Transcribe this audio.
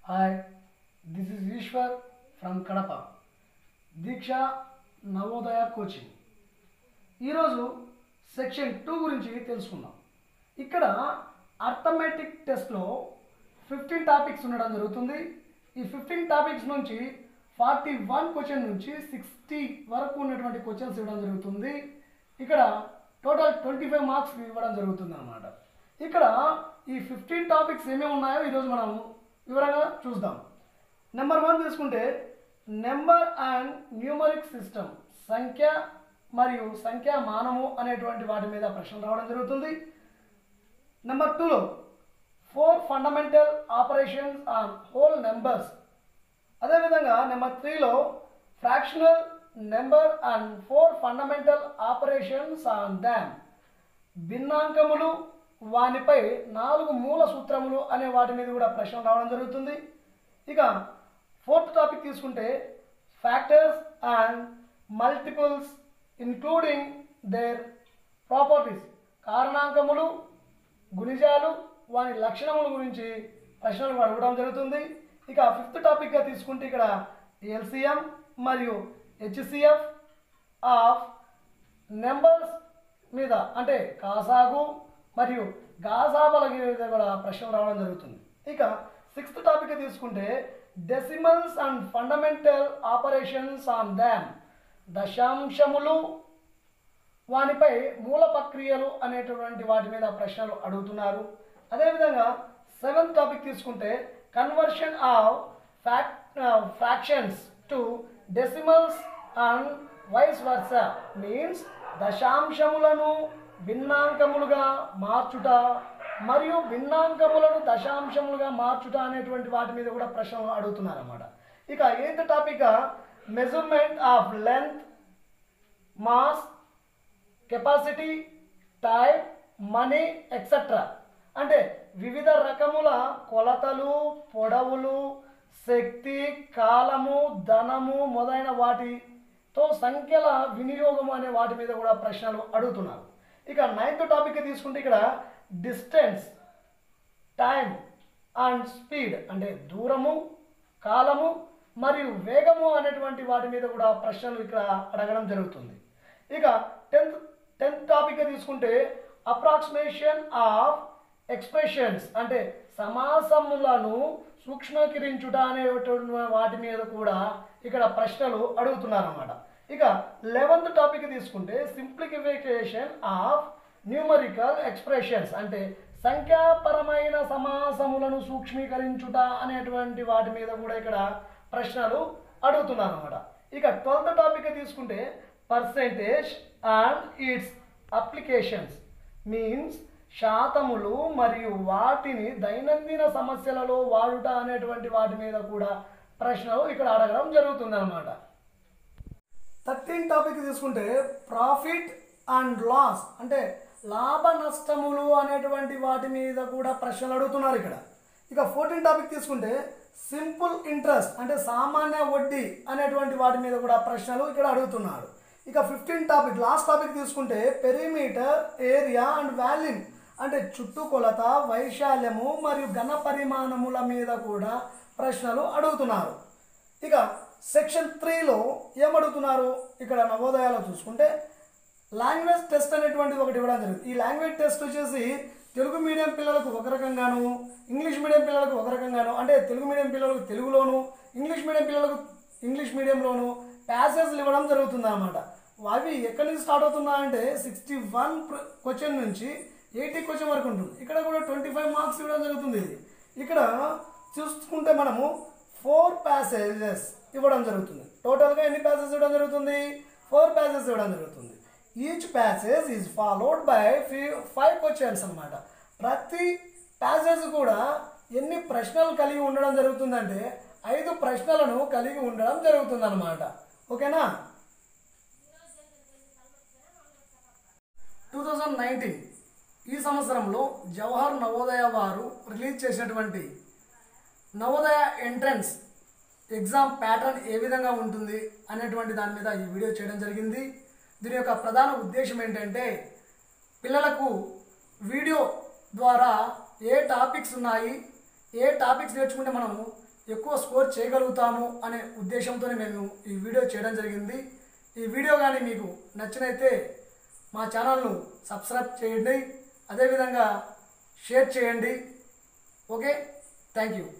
hi this is Eshwar from Kadapa Deeksha Navodaya coaching ఈరోజు section two గురించి తెలుసుకుందాం ఇక్కడ అర్థమెటిక్ టెస్ట్లో ఫిఫ్టీన్ టాపిక్స్ ఉండడం జరుగుతుంది ఈ ఫిఫ్టీన్ టాపిక్స్ నుంచి ఫార్టీ వన్ క్వశ్చన్ నుంచి సిక్స్టీ వరకు ఉన్నటువంటి క్వశ్చన్స్ ఇవ్వడం జరుగుతుంది ఇక్కడ టోటల్ ట్వంటీ ఫైవ్ మార్క్స్ ఇవ్వడం జరుగుతుంది అనమాట ఇక్కడ ఈ ఫిఫ్టీన్ టాపిక్స్ ఏమేమి ఉన్నాయో ఈరోజు మనం వివరంగా చూద్దాం నెంబర్ వన్ తీసుకుంటే నెంబర్ అండ్ న్యూమరిక్ సిస్టమ్ సంఖ్య మరియు సంఖ్యా మానము అనేటువంటి వాటి మీద ప్రశ్నలు రావడం జరుగుతుంది నెంబర్ టూలో four fundamental operations on whole numbers అదేవిధంగా నెంబర్ త్రీలో fractional number and four fundamental operations on them భిన్నాంకములు వానిపై నాలుగు మూల సూత్రములు అనే వాటి మీద కూడా ప్రశ్నలు రావడం జరుగుతుంది ఇక ఫోర్త్ టాపిక్ తీసుకుంటే factors and multiples including their properties కారణాంకములు గుణిజాలు వాని లక్షణముల గురించి ప్రశ్నలు అడగడం జరుగుతుంది ఇక ఫిఫ్త్ టాపిక్గా తీసుకుంటే ఇక్కడ ఎల్సిఎం మరియు హెచ్సిఎఫ్ ఆఫ్ నెంబర్స్ మీద అంటే కాసాగు మరియు గాసాబల మీద కూడా ప్రశ్నలు రావడం జరుగుతుంది ఇక సిక్స్త్ టాపిక్ తీసుకుంటే decimals and fundamental operations on them దశాంశములు వానిపై మూల ప్రక్రియలు అనేటువంటి వాటి మీద ప్రశ్నలు అడుగుతున్నారు అదేవిధంగా సెవెంత్ టాపిక్ తీసుకుంటే conversion of fac fractions to decimals and vice versa means దశాంశములను భిన్నాంకములుగా మార్చుట మరియు భిన్నాంకములను దశాంశములుగా మార్చుట అనేటువంటి వాటి మీద కూడా ప్రశ్నలు అడుగుతున్నారు అన్నమాట ఇక eighth topic measurement of length mass capacity time money etcetera అంటే వివిధ రకముల కొలతలు పొడవులు శక్తి కాలము ధనము మొదలైన వాటితో సంఖ్యల వినియోగం అనే వాటి మీద కూడా ప్రశ్నలు అడుగుతున్నారు ఇక నైన్త్ టాపిక్ తీసుకుంటే ఇక్కడ డిస్టెన్స్ టైం అండ్ స్పీడ్ అంటే దూరము కాలము మరియు వేగము అనేటువంటి వాటి మీద కూడా ప్రశ్నలు ఇక్కడ అడగడం జరుగుతుంది ఇక టెన్త్ టెన్త్ టాపిక్ తీసుకుంటే అప్రాక్సిమేషన్ ఆఫ్ ఎక్స్ప్రెషన్స్ అంటే సమాసములను సూక్ష్మీకరించుట అనేటువంటి వాటి మీద కూడా ఇక్కడ ప్రశ్నలు అడుగుతున్నారు అన్నమాట ఇక లెవెంత్ టాపిక్ తీసుకుంటే సింప్లిఫికేషన్ ఆఫ్ న్యూమరికల్ ఎక్స్ప్రెషన్స్ అంటే సంఖ్యాపరమైన సమాసములను సూక్ష్మీకరించుట అనేటువంటి వాటి మీద కూడా ఇక్కడ ప్రశ్నలు అడుగుతున్నారు అనమాట ఇక ట్వెల్త్ టాపిక్ తీసుకుంటే percentage and its applications means శాతములు మరియు వాటిని దైనందిన సమస్యలలో వాడుట అనేటువంటి వాటి మీద కూడా ప్రశ్నలు ఇక్కడ అడగడం జరుగుతుంది అనమాట థర్టీన్ టాపిక్ తీసుకుంటే ప్రాఫిట్ అండ్ లాస్ అంటే లాభ నష్టములు అనేటువంటి వాటి మీద కూడా ప్రశ్నలు అడుగుతున్నారు ఇక్కడ ఇక ఫోర్టీన్ టాపిక్ తీసుకుంటే సింపుల్ ఇంట్రెస్ట్ అంటే సామాన్య వడ్డీ అనేటువంటి వాటి మీద కూడా ప్రశ్నలు ఇక్కడ అడుగుతున్నారు ఇక ఫిఫ్టీన్ టాపిక్ లాస్ట్ టాపిక్ తీసుకుంటే పెరిమీటర్ ఏరియా అండ్ వాల్యూమ్ అంటే చుట్టుకొలత వైశాల్యము మరియు ఘన పరిమాణముల మీద కూడా ప్రశ్నలు అడుగుతున్నారు ఇక సెక్షన్ త్రీలో ఏమడుగుతున్నారు ఇక్కడ నవోదయాలో చూసుకుంటే లాంగ్వేజ్ టెస్ట్ అనేటువంటిది ఒకటి ఇవ్వడం జరిగింది ఈ లాంగ్వేజ్ టెస్ట్ వచ్చేసి తెలుగు మీడియం పిల్లలకు ఒక రకంగాను ఇంగ్లీష్ మీడియం పిల్లలకు ఒక రకంగాను అంటే తెలుగు మీడియం పిల్లలకు తెలుగులోను ఇంగ్లీష్ మీడియం పిల్లలకు ఇంగ్లీష్ మీడియంలోను ప్యాసేజ్లు ఇవ్వడం జరుగుతుంది అనమాట అవి ఎక్కడి నుంచి స్టార్ట్ అవుతున్నాయంటే సిక్స్టీ వన్ క్వశ్చన్ నుంచి ఎయిటీ క్వశ్చన్ వరకు ఉంటుంది ఇక్కడ కూడా ట్వంటీ ఫైవ్ మార్క్స్ ఇవ్వడం జరుగుతుంది ఇది ఇక్కడ చూసుకుంటే మనము ఫోర్ ప్యాసేజెస్ ఇవ్వడం జరుగుతుంది టోటల్గా ఎన్ని ప్యాసేజ్ ఇవ్వడం జరుగుతుంది ఫోర్ ప్యాసేజ్ ఇవ్వడం జరుగుతుంది each passage is followed by five questions అనమాట ప్రతి ప్యాసేజ్ కూడా ఎన్ని ప్రశ్నలు కలిగి ఉండడం జరుగుతుందంటే ఐదు ప్రశ్నలను కలిగి ఉండడం జరుగుతుంది అనమాట ఓకేనా టూ థౌజండ్ నైన్టీన్ ఈ సంవత్సరంలో జవహర్ నవోదయ వారు రిలీజ్ చేసినటువంటి నవోదయ ఎంట్రన్స్ ఎగ్జామ్ ప్యాటర్న్ ఏ విధంగా ఉంటుంది అనేటువంటి దాని మీద ఈ వీడియో చేయడం జరిగింది దీని యొక్క ప్రధాన ఉద్దేశం ఏంటంటే పిల్లలకు వీడియో ద్వారా ఏ టాపిక్స్ ఉన్నాయి ఏ టాపిక్స్ నేర్చుకుంటే మనము ఎక్కువ స్కోర్ చేయగలుగుతాము అనే ఉద్దేశంతోనే మేము ఈ వీడియో చేయడం జరిగింది ఈ వీడియో కానీ మీకు నచ్చినైతే మా ఛానల్ను సబ్స్క్రైబ్ చేయండి అదేవిధంగా షేర్ చేయండి ఓకే థ్యాంక్ యూ